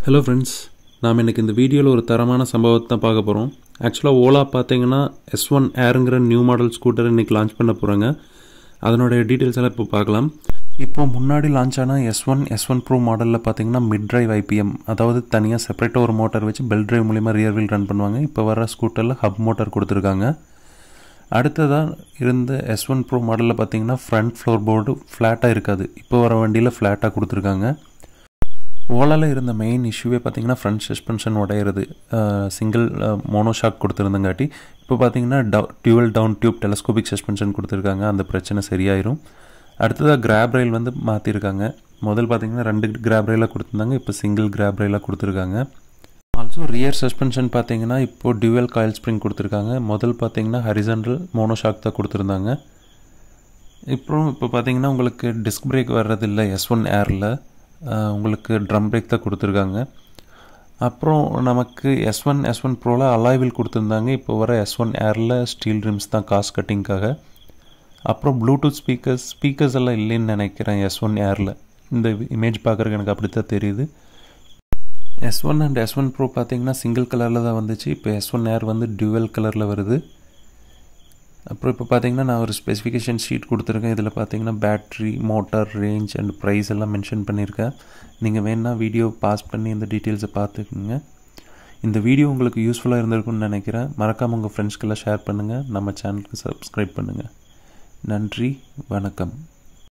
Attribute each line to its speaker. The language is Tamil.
Speaker 1: ஹலோ ஃப்ரெண்ட்ஸ் நாம் இன்றைக்கி இந்த வீடியோவில் ஒரு தரமான சம்பவத்தை தான் பார்க்க போகிறோம் ஆக்சுவலாக ஓலா பார்த்தீங்கன்னா எஸ் ஒன் ஏருங்கிற நியூ மாடல் ஸ்கூட்டர் இன்றைக்கி லான்ச் பண்ண போகிறாங்க அதனுடைய டீட்டெயில்ஸ் எல்லாம் இப்போ பார்க்கலாம் இப்போ முன்னாடி லான்ச் ஆன S one S one pro மாடலில் பார்த்தீங்கன்னா மிட் டிரைவ் ஐபிஎம் அதாவது தனியாக செப்பரேட்டாக ஒரு மோட்டார் வச்சு பெல் டிரைவ் மூலிமா ரியர் வீல் ரன் பண்ணுவாங்க இப்போ வர ஸ்கூட்டரில் ஹப் மோட்டார் கொடுத்துருக்காங்க அடுத்ததாக இருந்த எஸ் ஒன் ப்ரோ மாடலில் பார்த்தீங்கன்னா ஃப்ரண்ட் ஃப்ளோர் போர்டு ஃப்ளாட்டாக இருக்காது இப்போ வர வண்டியில் ஃப்ளாட்டாக கொடுத்துருக்காங்க ஓலாவில் இருந்த மெயின் இஷ்யூவே பார்த்தீங்கன்னா ஃப்ரண்ட் சஸ்பென்ஷன் உடையிறது சிங்கிள் மோனோஷாக் கொடுத்துருந்தங்காட்டி இப்போ பார்த்தீங்கன்னா டவு dual down tube telescopic suspension கொடுத்துருக்காங்க அந்த பிரச்சனை சரியாயிரும் அடுத்ததாக கிராப் ரயில் வந்து மாற்றிருக்காங்க முதல் பார்த்தீங்கன்னா ரெண்டு கிராப் ரயிலாக கொடுத்துருந்தாங்க இப்போ சிங்கிள் கிராப் ரயிலாக கொடுத்துருக்காங்க ஆல்சோ ரியர் சஸ்பென்ஷன் பார்த்தீங்கன்னா இப்போது டியூவல் காயில் ஸ்ப்ரிங் கொடுத்துருக்காங்க முதல் பார்த்தீங்கன்னா ஹரிசன்டல் மோனோஷாக் தான் கொடுத்துருந்தாங்க அப்புறம் இப்போ பார்த்தீங்கன்னா உங்களுக்கு டிஸ்க் பிரேக் வர்றதில்லை எஸ் ஒன் ஏரில் உங்களுக்கு ட்ரம் பிரேக் தான் கொடுத்துருக்காங்க அப்புறம் நமக்கு எஸ் ஒன் எஸ் ஒன் ப்ரோவில் அலாய்வில் கொடுத்துருந்தாங்க இப்போ வர எஸ் ஒன் ஏரில் ஸ்டீல் ரிம்ஸ் தான் காஸ்ட் கட்டிங்க்காக அப்புறம் ப்ளூடூத் ஸ்பீக்கர்ஸ் ஸ்பீக்கர்ஸ் எல்லாம் இல்லைன்னு நினைக்கிறேன் எஸ் ஒன் ஏரில் இந்த இமேஜ் பார்க்குறக்கு எனக்கு அப்படி தான் தெரியுது S one and S one pro பார்த்தீங்கன்னா சிங்கிள் கலரில் தான் வந்துச்சு இப்போ எஸ் ஒன் ஏர் வந்து டியூவல் கலரில் வருது அப்புறம் இப்போ பார்த்தீங்கன்னா நான் ஒரு ஸ்பெசிஃபிகேஷன் ஷீட் கொடுத்துருக்கேன் இதில் பார்த்தீங்கன்னா battery motor range and price எல்லாம் மென்ஷன் பண்ணியிருக்கேன் நீங்கள் வேணா வீடியோ பாஸ் பண்ணி இந்த டீட்டெயில்ஸை பார்த்துக்குங்க இந்த வீடியோ உங்களுக்கு யூஸ்ஃபுல்லாக இருந்திருக்கும்னு நினைக்கிறேன் மறக்காமல் உங்கள் ஃப்ரெண்ட்ஸ்க்கெல்லாம் ஷேர் பண்ணுங்கள் நம்ம சேனலுக்கு சப்ஸ்கிரைப் பண்ணுங்கள் நன்றி வணக்கம்